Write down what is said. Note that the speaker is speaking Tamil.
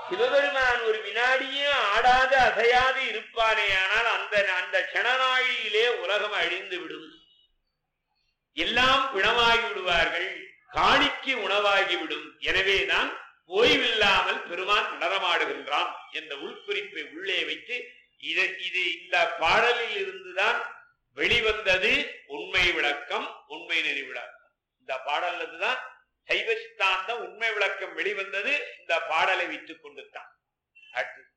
சிவபெருமான் ஒரு வினாடியும் ஆடாது அசையாது இருப்பானே ஆனால் அந்த அந்த க்ஷணநாழியிலே உலகம் அழிந்து விடும் எல்லாம் பிணமாகி விடுவார்கள் காணிக்கு உணவாகிவிடும் எனவேதான் ஓய்வில்லாமல் பெருமான் நடனமாடுகின்றான் என்ற உள்குறிப்பை உள்ளே வைத்து இது இது இந்த பாடலில் இருந்துதான் வெளிவந்தது உண்மை விளக்கம் உண்மை நெறி விளக்கம் இந்த பாடல்ல இருந்துதான் சைவ சித்தாந்தம் உண்மை விளக்கம் வெளிவந்தது இந்த பாடலை வைத்துக் கொண்டு தான் அடுத்து